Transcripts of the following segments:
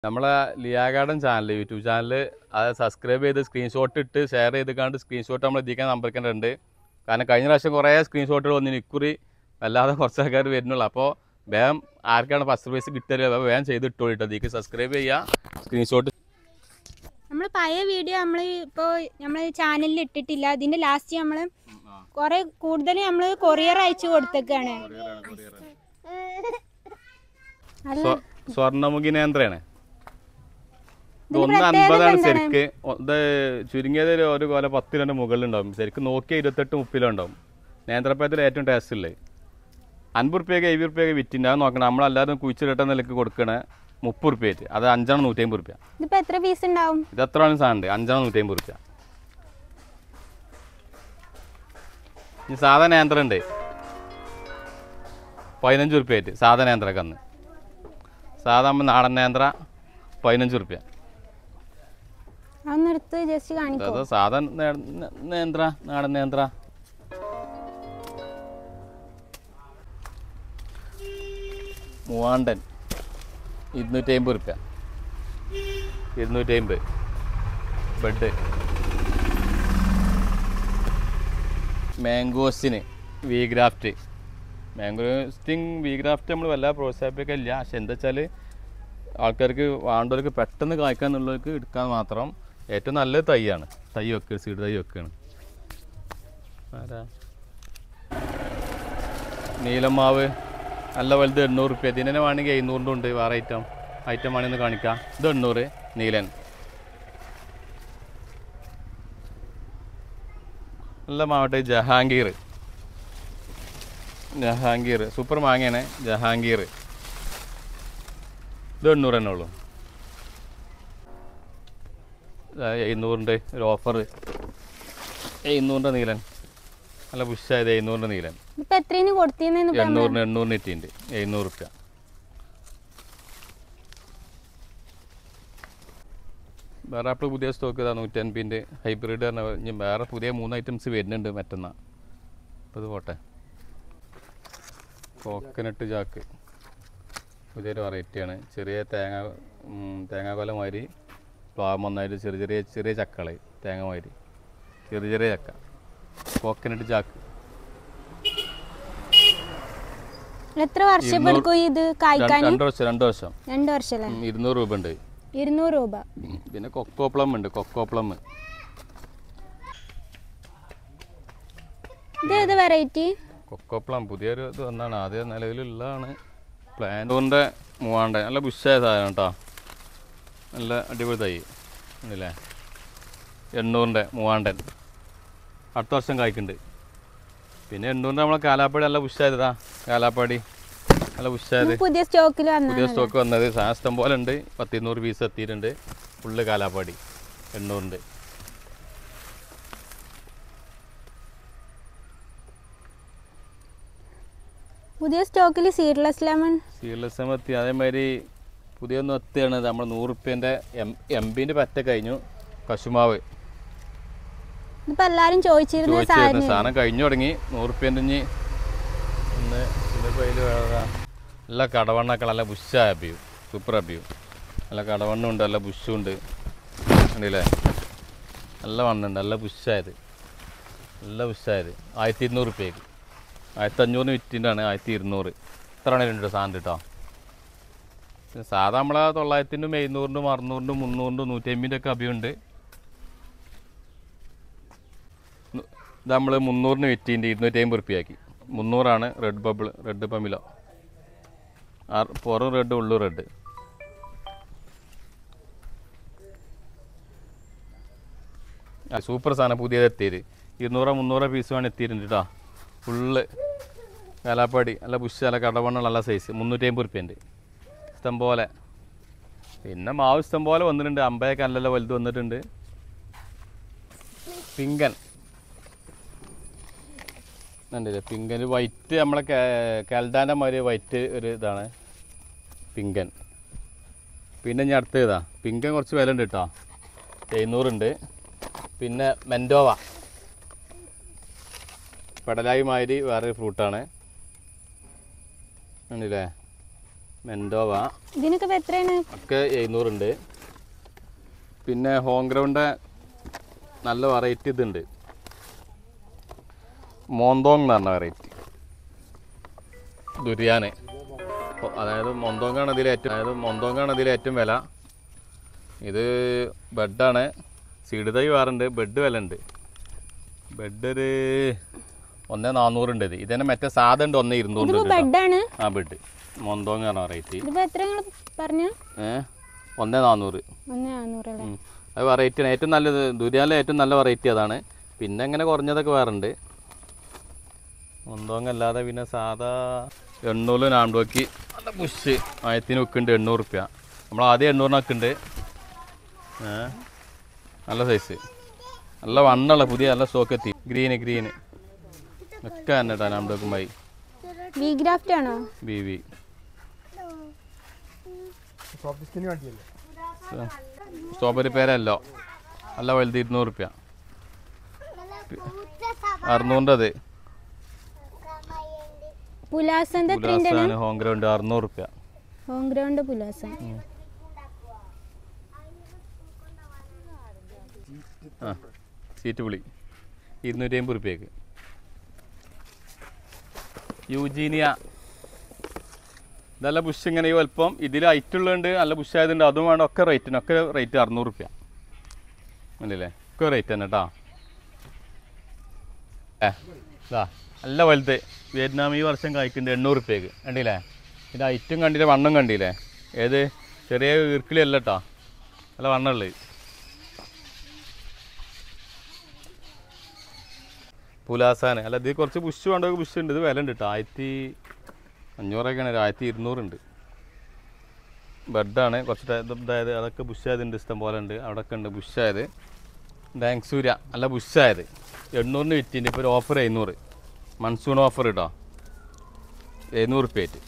നമ്മളെ Liya garden channel YouTube channel അത് subscribe ചെയ്ത് സ്ക്രീൻഷോട്ട് ഇട്ട് ഷെയർ ചെയ്ത് കണ്ട് സ്ക്രീൻഷോട്ട് നമ്മൾ എത്തിക്കാൻ നമ്പറിക്കുന്നുണ്ട് കാരണം കഴിഞ്ഞ പ്രാവശ്യം കുറേ സ്ക്രീൻഷോട്ടുകൾ വന്നിന് ഇക്കുറി അല്ലാതെ കുറച്ച് ആൾക്കാർ വരുന്നുള്ളൂ അപ്പോൾ വേഗം ആർക്കാണ് ഫസ്റ്റ് പ്രൈസ് കിട്ടല് അപ്പോൾ വേഗം ചെയ്ത് ഇട്ടോളൂ കേട്ടോ ഇതിക്ക് സബ്സ്ക്രൈബ് ചെയ്യുക സ്ക്രീൻഷോട്ട് നമ്മൾ പഴയ വീഡിയോ നമ്മൾ ഇപ്പോൾ നമ്മൾ ചാനലിൽ ഇട്ടിട്ടില്ല അതിന്റെ ലാസ്റ്റ് നമ്മൾ കുറെ കൂടുതൽ നമ്മൾ കൊറിയർ അയച്ചു കൊടുത്തേക്കാണ് അല്ല സ്വർണ്ണമുഖി നേന്ത്രയാണ് ഇത് ഇതിന് ഒന്ന് പ്രത്യേകത അൻപതാണ് എന്താണ്? ശരിക്ക് ഒ- ഇത് ചുരുങ്ങിയത് ഒരു ഒരു കൊല പത്ത് രൂപ മുകളിലുണ്ടാവും ശരിക്കും നോക്കിയാൽ ഇരുപത്തെട്ട് മുപ്പിലുണ്ടാവും നേന്ത്രപ്പഴത്തിൽ ഏറ്റവും ടേസ്റ്റ് ഉള്ളത് അൻപത് റുപ്യക്ക് എഴുപത് റുപ്യക്ക് വിറ്റിൻ്റെ അത് നോക്കണം നമ്മളെല്ലാവരും കുഴിച്ചിട്ട നിലക്ക് കൊടുക്കണ മുപ്പത് റുപ്യ അത് അഞ്ചാണ് നൂറ്റി അമ്പത് റുപ്യ ഇതിപ്പോ എത്ര പീസ് ഉണ്ടാവും ഇത് എത്ര ആണ് സാധനം ഉണ്ട് അഞ്ചാണ് നൂറ്റി അമ്പത് റുപ്യ ഇനി സാധാ നേന്ത്രം ഉണ്ട് പതിനഞ്ച് റുപ്യ സാധാ നേന്ത്രക്ക് അന്ന് സാധാ നമ്മ നാടൻ നേന്ത്ര പതിനഞ്ച് റുപ്യ അതൊന്ന് എടുത്ത് ജസ്റ്റ് കാണിക്കോ അത് സാധാ നേ- നേ- നേന്ത്ര നാടൻ നേന്ത്ര മൂവാണ്ടൻ ഇരുന്നൂറ്റി അമ്പത് റുപ്യ ഇരുന്നൂറ്റി അമ്പത് ബെഡ് മാംഗോസ്റ്റിന് V graft mangosteen V graft നമ്മൾ വല്ലാതെ പ്രോത്സാഹിപ്പിക്കില്ല പക്ഷെ എന്താ വെച്ചാൽ ആൾക്കാർക്ക് വേണ്ടവർക്ക് പെട്ടെന്ന് കായ്ക്കാൻ എന്നുള്ളവർക്ക് എടുക്കാൻ മാത്രം ഏറ്റവും നല്ല തൈയാണ് തൈ വെക്കുക സീഡ് തൈ വെക്കുകയാണ് ആരാ നീലമാവ് നല്ല വലുത് എണ്ണൂറ് റുപ്യ ഇതിന് തന്നെ വേണമെങ്കിൽ എഴുന്നൂറിൻ്റെ ഉണ്ട് വേറെ ഐറ്റം ഐറ്റം വേണമെന്ന് കാണിക്കാം ഇത് എണ്ണൂറ് നീലൻ നല്ല മാവട്ടെ ജഹാംഗീർ ജഹാംഗീർ സൂപ്പർ മാങ്ങയാണ് ജഹാംഗീർ ഇത് എണ്ണൂറ് തന്നെ ഉള്ളൂ ദാ എഴുന്നൂറിൻ്റെ ഒരു ഓഫർ എഴുന്നൂറിൻ്റെ നീലൻ നല്ല ബുഷായത് എഴുന്നൂറിൻ്റെ നീലൻ ഇപ്പൊ എത്രയാണ് കൊടുത്തിരുന്നു എണ്ണൂറിന് എണ്ണൂറിന് എത്തിയിട്ടുണ്ട് എഴുന്നൂറ് റുപ്യ വേറെ ആപ്പിൾ പുതിയ സ്റ്റോക്ക് ഇതാ നൂറ്റൻപതിൻ്റെ ഹൈബ്രിഡ് പറഞ്ഞ ഇനി വേറെ പുതിയ മൂന്ന് ഐറ്റംസ് വരുന്നുണ്ട് മറ്റന്നാ അപ്പോൾ ഇത് പോട്ടെ കോക്കനട്ട് ചാക്ക് പുതിയൊരു വെറൈറ്റിയാണ് ചെറിയ തേങ്ങ ഉം, തേങ്ങാക്കൊല മാതിരി പ്ലാവ് ഒന്നായിട്ട് ചെറിയ ചെറിയ ചെറിയ ചക്കൾ തേങ്ങ മാതിരി ചെറിയ ചെറിയ ചക്ക കോക്കനട്ട് ചാക്ക് എത്ര വർഷം ഇരുന്നൂറ്- എടുക്കും ഇത് രണ്ട് കായ്ക്കാൻ രണ്ട് വർഷം രണ്ട് വർഷം രണ്ട് വർഷം അല്ലേ ഉം, ഇരുന്നൂറ് രൂപ ഉണ്ട് ഇരുന്നൂറ് രൂപ പിന്നെ കൊക്കോ പ്ലം ഉണ്ട് കൊക്കോ പ്ലം ഇത് ഏത് വെറൈറ്റി കൊക്കോ പ്ലം പുതിയൊരു ഇത് വന്നാണ് ആദ്യം നിലവിലുള്ളതാണ് പ്ലാന്റോറിൻ്റെ മൂവാണ്ട നല്ല ബുഷായ സാധനം കേട്ടോ നല്ല അടിപൊളി തൈ ഉണ്ടല്ലേ എണ്ണൂറിൻ്റെ മൂവാണ്ടൻ അടുത്ത വർഷം കായ്ക്കുന്നുണ്ട് പിന്നെ എണ്ണൂറിൻ്റെ നമ്മളെ കാലാപ്പാടി നല്ല ബുഷായതാ കാലാപ്പാടി നല്ല ബുഷായത് പുതിയ സ്റ്റോക്കിൽ പുതിയ വന്നത് സ്റ്റോക്ക് വന്നത് സാധനം ഇഷ്ടം പോലെ ഉണ്ട് പത്തിരുന്നൂറ് പീസ് എത്തിയിട്ടുണ്ട് ഫുള്ള് കാലാപ്പാടി എണ്ണൂറിൻ്റെ പുതിയ സ്റ്റോക്കിൽ സീഡ്ലെസ് ലെമൺ സീരിയസ് എത്തി അതേമാതിരി പുതിയൊന്ന് എത്തുകയാണ് നമ്മൾ നൂറ് റുപ്യൻ്റെ എം എം ബിൻ്റെ പറ്റ കഴിഞ്ഞു കശുമാവ് ഇതിപ്പോ എല്ലാരും ചോദിച്ചിരുന്ന ചോദിച്ചിരുന്നു സാധനം സാധനം കഴിഞ്ഞു തുടങ്ങി നൂറ് റുപ്യൻ്റെ ഇനി ഒന്ന് ഇതിപ്പോൾ അതിൽ നല്ല കടവണ്ണൊക്കെ നല്ല ബുഷായ അബിയു സൂപ്പർ അബിയു നല്ല കടവണ്ണുണ്ട് നല്ല ബുഷും ഉണ്ട് ഉണ്ടല്ലേ നല്ല വണ്ണുണ്ട് നല്ല ബുഷായത് നല്ല ബുഷായത് ആയിരത്തി ഇരുന്നൂറ് റുപ്യക്ക് ആയിരത്തി അഞ്ഞൂറിന് വിറ്റിൻ്റാണ് ആയിരത്തി ഇരുന്നൂറ് ഇത്ര ഉണ്ട് സാധനം കേട്ടോ പിന്നെ സാധാ നമ്മളെ തൊള്ളായിരത്തിൻ്റെയും എഴുന്നൂറിൻ്റെയും അറുന്നൂറിൻ്റെയും മുന്നൂറിൻ്റെയും നൂറ്റി അമ്പതിൻ്റെ ഒക്കെ അഭിയുണ്ട് ഇത് നമ്മൾ മുന്നൂറിന് വിറ്റിൻ്റെ ഇരുന്നൂറ്റി അമ്പത് റുപ്യയാക്കി മുന്നൂറാണ് റെഡ് ബബിൾ റെഡ് പമിലോ ആ പുറം റെഡ് ഉള്ളു റെഡ് ആ സൂപ്പർ സാധനം പുതിയത് എത്തിയത് ഇരുന്നൂറോ മുന്നൂറോ പീസ് വേണം എത്തിയിട്ടുണ്ട് കേട്ടോ ഫുള്ള് കാലാപ്പാടി നല്ല ബുഷ് നല്ല കടവണ്ണ നല്ല സൈസ് മുന്നൂറ്റി അമ്പത് റുപ്യൻ്റെ ഇഷ്ടം പോലെ പിന്നെ മാവ് ഇഷ്ടം പോലെ വന്നിട്ടുണ്ട് അമ്പയൊക്കെ നല്ല വലുത് വന്നിട്ടുണ്ട് പിങ്കൻ കണ്ടില്ലേ പിങ്കൻ വൈറ്റ് നമ്മളെ കൽഡാൻ്റെ മാതിരി വൈറ്റ് ഒരു ഇതാണ് പിങ്കൻ പിന്നെ ഞാൻ അടുത്ത ഇതാ പിങ്കൻ കുറച്ച് വില ഉണ്ട് കേട്ടോ എഴുന്നൂറുണ്ട് പിന്നെ മെൻഡോവ പെടലായി മാതിരി വേറൊരു ഫ്രൂട്ടാണ് കണ്ടില്ലേ മെൻഡോവ ഇതിനൊക്കെ ഇപ്പൊ എത്രയാണ് ഒക്കെ എഴുന്നൂറുണ്ട് പിന്നെ ഹോം ഗ്രൗണ്ട് നല്ല വെറൈറ്റി ഇതുണ്ട് മോന്തോങ് എന്ന് പറഞ്ഞ വെറൈറ്റി ദുരിയാന് ഒ- അതായത് മൊന്തോങ്ങാണ് ഇതിൽ ഏറ്റവും അതായത് മൊന്തോങ്ങാണ് ഇതിൽ ഏറ്റവും വില ഇത് ബെഡാണ് സീഡ് തൈ വേറുണ്ട് ബെഡ് വില ഉണ്ട് ബെഡ് ഒരു ഒന്നേ നാന്നൂറുണ്ട് ഇത് ഇതന്നെ മറ്റേ സാധ ഉണ്ട് ഒന്നേ ഇതിപ്പോ ഇരുന്നൂറുണ്ട് ബെഡാണ് ആ ബെഡ് മൊന്തോങ് പറഞ്ഞ വെറൈറ്റി ഇതിപ്പോ എത്ര നിങ്ങൾ പറഞ്ഞു ഏഹ് ഒന്നേ നാന്നൂറ് ഒന്ന് നാന്നൂറല്ലേ ഉം. അത് വെറൈറ്റി ആണ് ഏറ്റവും നല്ലത് ദുരിയാലെ ഏറ്റവും നല്ല വെറൈറ്റി അതാണ് പിന്നെ ഇങ്ങനെ കുറഞ്ഞതൊക്കെ വേറെ ഉണ്ട് ഒന്തോങ് അല്ലാതെ പിന്നെ സാധാ എണ്ണൂറ് നാണ്ടോക്കി നല്ല പുഷ് ആയിരത്തിന് വെക്കുന്നുണ്ട് എണ്ണൂറ് റുപ്യ നമ്മൾ ആദ്യം എണ്ണൂറിന് വെക്കുന്നുണ്ട് ഏ നല്ല സൈസ് നല്ല വണ്ണുള്ള പുതിയ നല്ല സ്റ്റോക്ക് എത്തി ഗ്രീന് ഗ്രീന് ഒക്കെ തന്നെ കേട്ടോ നാണ്ടോക്കുമായി വി ഗ്രാഫ്റ്റ് ആണോ ബി വി സോഫ്റ്റിസ്റ്റിന് വേണ്ടിയല്ലേ സ്ട്രോബെറി പേരല്ലോ നല്ല വലുത് ഇരുന്നൂറ് റുപ്യ അറുന്നൂറിൻ്റെ അത് പുലാസന്റെ എത്രയുണ്ട് ഉല്ലാസാണ് ഹോം ഗ്രൗണ്ട് അറുന്നൂറ് റുപ്യ ഹോം ഗ്രൗണ്ട് പുലാസൻ ആ സീറ്റ് പുളി ഇരുന്നൂറ്റി അമ്പത് റുപ്യക്ക് യൂജീനിയ നല്ല ബുഷ് ഇങ്ങനെ ഈ വലുപ്പം ഇതിൽ ഹൈറ്റുള്ളതുണ്ട് നല്ല ബുഷ് ആയതുണ്ട് അതും വേണം ഒക്കെ റേറ്റിന് ഒക്കെ റേറ്റ് അറുന്നൂറ് റുപ്യ അല്ലേ ഒക്കെ റേറ്റ് തന്നെ കേട്ടോ ഏ ഇതാ നല്ല വലുത് വിയറ്റ്നാം ഈ വർഷം കഴിക്കുന്നുണ്ട് എണ്ണൂറ് റുപ്യക്ക് കണ്ടില്ലേ ഇത് ഐറ്റും കണ്ടില്ലേ വണ്ണം കണ്ടില്ലേ ഏത് ചെറിയ ഈർക്കിളി അല്ല കേട്ടോ നല്ല വണ്ണമുള്ളത് പുലാസാന് അല്ല ഇത് കുറച്ച് ബുഷ് വേണ്ടതൊക്കെ ബുഷ് ഉണ്ട് ഇത് വില ഉണ്ട് കേട്ടോ ആയിരത്തി അഞ്ഞൂറൊക്കെയാണ് ആയിരത്തി ഇരുന്നൂറുണ്ട് ബെഡാണ് കുറച്ച് ട- ഇത് ഇതായത് അതൊക്കെ ബുഷായതുണ്ട് ഇഷ്ടം പോലെ ഉണ്ട് അവിടെയൊക്കെ ഉണ്ട് ബുഷായത് ഡാങ്സൂര്യ അല്ല ബുഷായത് എണ്ണൂറിന് വിറ്റിൻ്റെ ഇപ്പോൾ ഒരു ഓഫർ എഴുന്നൂറ് മൺസൂൺ ഓഫർ കേട്ടോ എഴുന്നൂറ് റുപ്യ ആയിട്ട്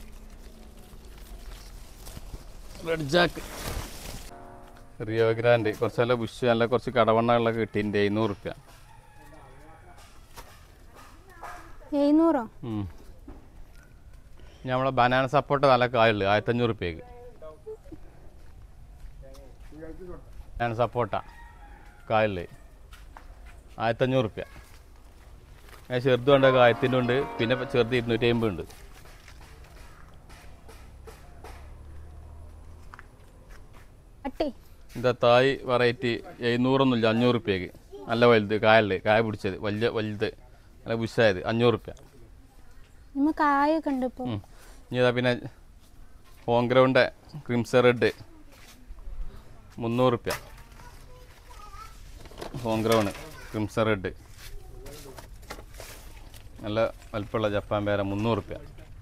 റെഡ് ജാക്ക് റിയോ ഗ്രാൻഡ് കുറച്ച് നല്ല ബുഷ് നല്ല കുറച്ച് കടവണ്ണകളൊക്കെ കിട്ടിയിട്ടുണ്ട് എഴുന്നൂറ് റുപ്യ എഴുന്നൂറോ ഞാൻ നമ്മളെ ബനാന സപ്പോർട്ട് നല്ല കായുള്ളു ആയിരത്തഞ്ഞൂറ് റുപ്യക്ക് ബനാന സപ്പോട്ട കായുള്ളു ആയിരത്തഞ്ഞൂറ് റുപ്യ ഞാൻ ചെറുത് ഉണ്ട് ആയിരത്തിൻ്റെ ഉണ്ട് പിന്നെ ഇപ്പൊ ചെറുത് ഇരുന്നൂറ്റി അമ്പത് ഉണ്ട് അട്ടി എന്താ തായ് വെറൈറ്റി എഴുന്നൂറൊന്നുമില്ല അഞ്ഞൂറ് റുപ്യക്ക് നല്ല വലുത് കായുള്ളത് കായ പിടിച്ചത് വലിയ വലുത് നല്ല ബുഷായത് അഞ്ഞൂറ് റുപ്യ നമ്മ കായൊക്കെ ഉണ്ട് ഇപ്പൊ ഉം. ഇനി ഇതാ പിന്നെ ഹോം ഗ്രൗണ്ട് ക്രിംസ റെഡ് മുന്നൂറ് റുപ്യ ഹോം ഗ്രൗണ്ട് ക്രിംസ റെഡ് നല്ല വലിപ്പമുള്ള ജപ്പാൻ പേര മുന്നൂറ് റുപ്യ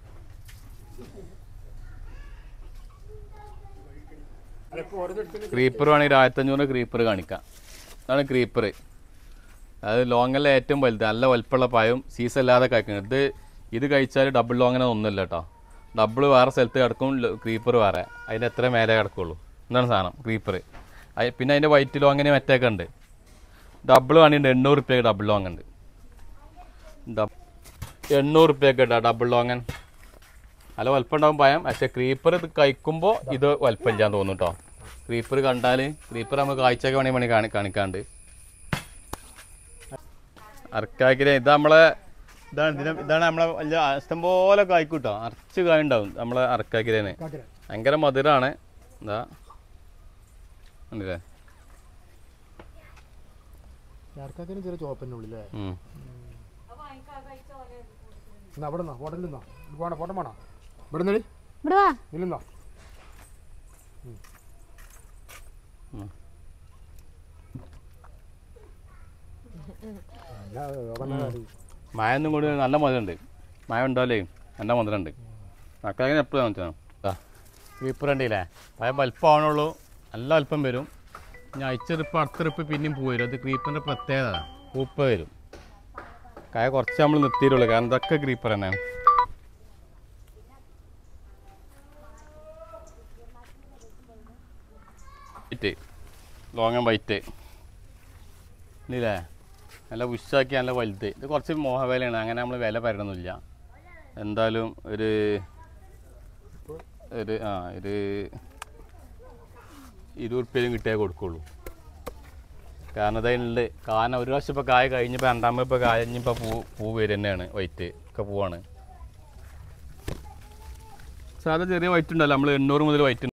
ക്രീപ്പർ വേണമെങ്കിൽ ഒരു ആയിരത്തഞ്ഞൂറ് ക്രീപ്പർ കാണിക്കാം അതാണ് ക്രീപ്പർ അത് ലോങ്ങല്ല ഏറ്റവും വലുത് നല്ല വലിപ്പമുള്ള പായും സീസ് അല്ലാതെ കഴിക്കുന്നത് ഇത് ഇത് കഴിച്ചാൽ ഡബിൾ ലോങ്ങിനെ ഒന്നുമില്ല കേട്ടോ ഡബിൾ വേറെ സ്ഥലത്ത് കിടക്കും ക്രീപ്പർ വേറെ അതിൻ്റെ എത്ര മേലെ കിടക്കുള്ളൂ എന്താണ് സാധനം ക്രീപ്പർ പിന്നെ അതിൻ്റെ വൈറ്റ് ലോങ്ങിന് മറ്റൊക്കെ ഉണ്ട് ഡബിൾ വേണമെങ്കിൽ എണ്ണൂറ് റുപ്യക്ക് ഡബിൾ ലോങ് ഉണ്ട് ഡബ്- എണ്ണൂറ് റുപ്യക്ക് ഇട്ടാ ഡബിൾ ലോങ്ങൻ നല്ല വലിപ്പം ഉണ്ടാവും ഭയം പക്ഷേ ക്രീപ്പർ ഇത് കഴിക്കുമ്പോൾ ഇത് വലിപ്പമില്ലാന്ന് തോന്നും കേട്ടോ ക്രീപ്പർ കണ്ടാൽ ക്രീപ്പർ നമുക്ക് കാഴ്ചയൊക്കെ വേണമെങ്കിൽ വേണമെങ്കിൽ കാണി കാണിക്കാണ്ട് അർക്കാക്കിലെ ഇത് നമ്മളെ ഇതാണ് ഇതിനെ ഇതാണ് നമ്മളെ വലിയ ഇഷ്ടംപോലെ കായ്ക്കൂട്ടോ അരച്ച് കായ ഉണ്ടാവും നമ്മളെ അർക്കാക്കിലേന് കാക്കര ഭയങ്കര മധുരമാണ് എന്താ ഉണ്ടല്ലേ ചേർക്കാക്കിന് ചെറിയ ചോപ്പന്നെ ഉള്ളില്ലേ ഉം. എന്നാ അവിടെ നിന്നോ ഹോട്ടലിൽ നിന്നോ പോണ ഫോട്ടോ വേണോ ഇവിടെ നിന്നടി ഇവിടെ വാ ഇല്ലെന്നോ മഴ ഒന്നും കൂടി നല്ല മധുരമുണ്ട് മഴ ഉണ്ടാവില്ലേ നല്ല മധുരമുണ്ട് അക്കാക്കിന് എപ്പോഴും കാണിച്ചാൽ ക്രീപ്പർ ഉണ്ടല്ലേ ഭയം വലിപ്പം ആവണുള്ളൂ നല്ല വലിപ്പം വരും ഞാൻ അയച്ചെടുപ്പ് അടുത്തെടുപ്പ് പിന്നെയും പോരും അത് ക്രീപ്പറിൻ്റെ പ്രത്യേകത പൂപ്പ വരും കായ കുറച്ച് നമ്മൾ നിർത്തിയിട്ടുള്ളൂ കാരണം ഇതൊക്കെ ക്രീപ്പർ തന്നെ വൈറ്റ് ലോങ് ആൻഡ് വൈറ്റ് ഇല്ലേ നല്ല ഉഷാക്കി നല്ല വലുത് ഇത് കുറച്ച് മോഹവിലയാണ് അങ്ങനെ നമ്മൾ വില പറയണമെന്നില്ല എന്തായാലും ഒരു ഒരു ആ ഒരു ഇരുപത് ഉറുപ്പ്യയും കിട്ടിയാൽ കൊടുക്കുള്ളൂ കാരണം അതിനുണ്ട് കാരണം ഒരു പ്രാവശ്യം ഇപ്പോൾ കായ കഴിഞ്ഞപ്പോൾ രണ്ടാമത് ഇപ്പോൾ കായ കഴിഞ്ഞപ്പോൾ പൂ പൂ വരും തന്നെയാണ് വൈറ്റ് ഒക്കെ പൂവാണ് സാധാ ചെറിയ വൈറ്റ് ഉണ്ടല്ലോ നമ്മൾ എണ്ണൂറ് മുതൽ വൈറ്റ്